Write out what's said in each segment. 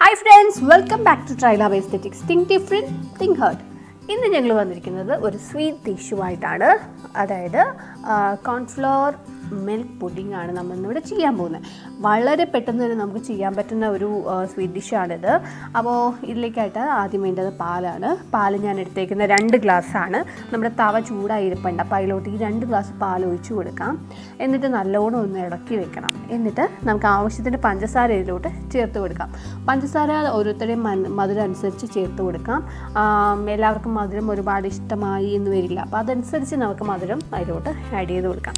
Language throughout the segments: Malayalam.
hi friends welcome back to Trila aesthetics think different think heart ഇന്ന് ഞങ്ങൾ വന്നിരിക്കുന്നത് ഒരു സ്വീറ്റ് ഡിഷുമായിട്ടാണ് അതായത് കോൺഫ്ലവർ മിൽക്ക് പുഡിംഗ് ആണ് നമ്മൾ ഇന്നിവിടെ ചെയ്യാൻ പോകുന്നത് വളരെ പെട്ടെന്ന് തന്നെ നമുക്ക് ചെയ്യാൻ പറ്റുന്ന ഒരു സ്വീറ്റ് ഡിഷാണിത് അപ്പോൾ ഇതിലേക്കായിട്ട് ആദ്യം വേണ്ടത് പാലാണ് പാൽ ഞാൻ എടുത്തേക്കുന്ന രണ്ട് ഗ്ലാസ്സാണ് നമ്മുടെ തവ ചൂടായി ഇരിപ്പുണ്ട് അപ്പോൾ അതിലോട്ട് ഈ രണ്ട് ഗ്ലാസ് പാൽ ഒഴിച്ചു കൊടുക്കാം എന്നിട്ട് നല്ലോണം ഒന്ന് ഇളക്കി വെക്കണം എന്നിട്ട് നമുക്ക് ആവശ്യത്തിന് പഞ്ചസാര ഇതിലോട്ട് ചേർത്ത് കൊടുക്കാം പഞ്ചസാര ഓരോരുത്തരുടെയും മൻ- മധുരം അനുസരിച്ച് ചേർത്ത് കൊടുക്കാം ആം, എല്ലാവർക്കും മധുരം ഒരുപാട് ഇഷ്ടമായി എന്ന് വരില്ല അപ്പോൾ അതനുസരിച്ച് നമുക്ക് മധുരം അതിലോട്ട് ആഡ് ചെയ്ത് കൊടുക്കാം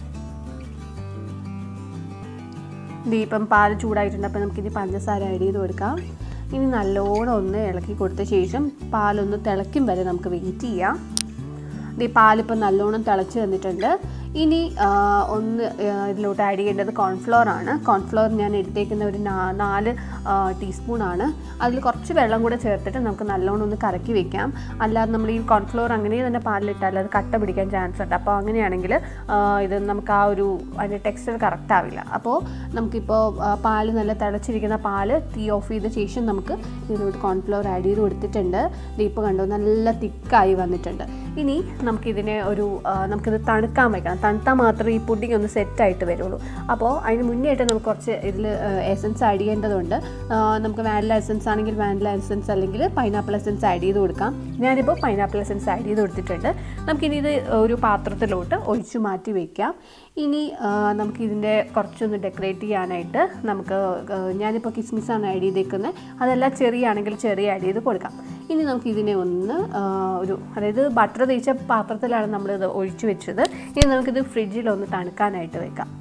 ദീപം പാൽ ചൂടായിട്ടുണ്ട് അപ്പോൾ നമുക്കിനി പഞ്ചസാര ആഡ് ചെയ്ത് കൊടുക്കാം ഇനി നല്ലോണം ഒന്ന് ഇളക്കി കൊടുത്ത ശേഷം പാലൊന്ന് തിളയ്ക്കും വരെ നമുക്ക് വെയിറ്റ് ചെയ്യാം ഈ പാലിപ്പോൾ നല്ലോണം തിളച്ച് വന്നിട്ടുണ്ട് ഇനി ആ, ഒന്ന് ആ, ഇതിലോട്ട് ആഡ് ചെയ്യേണ്ടത് കോൺഫ്ലോർ ആണ് കോൺഫ്ലോർ ഞാൻ എടുത്തേക്കുന്ന ഒരു നാ- നാല് ടീസ്പൂൺ ആണ് അതിൽ കുറച്ച് വെള്ളം കൂടെ ചേർത്തിട്ട് നമുക്ക് നല്ലോണം ഒന്ന് കറക്കി വെക്കാം അല്ലാതെ നമ്മൾ ഈ കോൺഫ്ലോർ അങ്ങനെ തന്നെ പാലിലിട്ടാൽ അത് കട്ട പിടിക്കാൻ ചാൻസ് ഉണ്ട് അപ്പോൾ അങ്ങനെയാണെങ്കിൽ ആ, ഇത് നമുക്ക് ആ ഒരു അതിൻ്റെ ടെക്സ്ചർ കറക്റ്റ് ആവില്ല അപ്പോൾ നമുക്കിപ്പോൾ ആ, പാല് നല്ല തിളച്ചിരിക്കുന്ന പാല് തീ ഓഫ് ചെയ്ത ശേഷം നമുക്ക് ഇതിലോട്ട് കോൺഫ്ലോർ ആഡ് ചെയ്ത് കൊടുത്തിട്ടുണ്ട് ഇത് ഇപ്പോൾ കണ്ടോ നല്ല തിക്കായി വന്നിട്ടുണ്ട് ഇനി നമുക്കിതിനെ ഒരു ആ, നമുക്കിത് തണുക്കാൻ വെക്കണം തണുത്താൽ മാത്രമേ ഈ പുഡിംഗ് ഒന്ന് സെറ്റായിട്ട് വരുള്ളൂ അപ്പോൾ അതിന് മുന്നേ ആയിട്ട് നമുക്ക് കുറച്ച് ഇതിൽ എസൻസ് ആഡ് ചെയ്യേണ്ടതുണ്ട് ആ, നമുക്ക് വാനില എസൻസ് ആണെങ്കിൽ വാനില എസൻസ് അല്ലെങ്കിൽ പൈനാപ്പിൾ എസൻസ് ആഡ് ചെയ്ത് കൊടുക്കാം ഞാനിപ്പോൾ പൈനാപ്പിൾ എസൻസ് ആഡ് ചെയ്ത് കൊടുത്തിട്ടുണ്ട് നമുക്കിനി ഇത് ഒരു പാത്രത്തിലോട്ട് ഒഴിച്ചു മാറ്റി വയ്ക്കാം ഇനി ആ, നമുക്കിതിൻ്റെ കുറച്ചൊന്ന് ഡെക്കറേറ്റ് ചെയ്യാനായിട്ട് നമുക്ക് ആ, ഞാനിപ്പോൾ കിസ്മിസാണ് ആഡ് ചെയ്തേക്കുന്നത് അതെല്ലാം ചെറിയ ആണെങ്കിൽ ചെറിയ ആഡ് ചെയ്ത് കൊടുക്കാം ഇനി നമുക്ക് ഇതിനെ ഒന്ന് ആ, ഒരു അതായത് ബട്ടർ തേച്ച പാത്രത്തിലാണ് നമ്മളിത് ഒഴിച്ചു വെച്ചത് ഇനി നമുക്കിത് ഫ്രിഡ്ജിൽ ഒന്ന് തണുക്കാനായിട്ട് വെക്കാം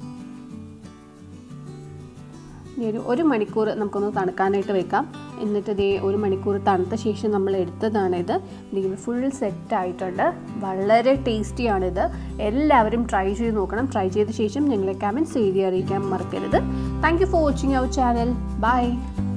ഇനി ഒരു ഒരു മണിക്കൂർ നമുക്കൊന്ന് തണുക്കാനായിട്ട് വെക്കാം എന്നിട്ട് ഇതേ ഒരു മണിക്കൂർ തണുത്ത ശേഷം നമ്മൾ എടുത്തതാണിത് ഇത് ഫുൾ സെറ്റ് ആയിട്ടുണ്ട് വളരെ ടേസ്റ്റിയാണിത് എല്ലാവരും ട്രൈ ചെയ്ത് നോക്കണം ട്രൈ ചെയ്ത ശേഷം ഞങ്ങളെ കമൻറ്റ്സ് എഴുതി അറിയിക്കാൻ മറക്കരുത് thank you for watching our channel by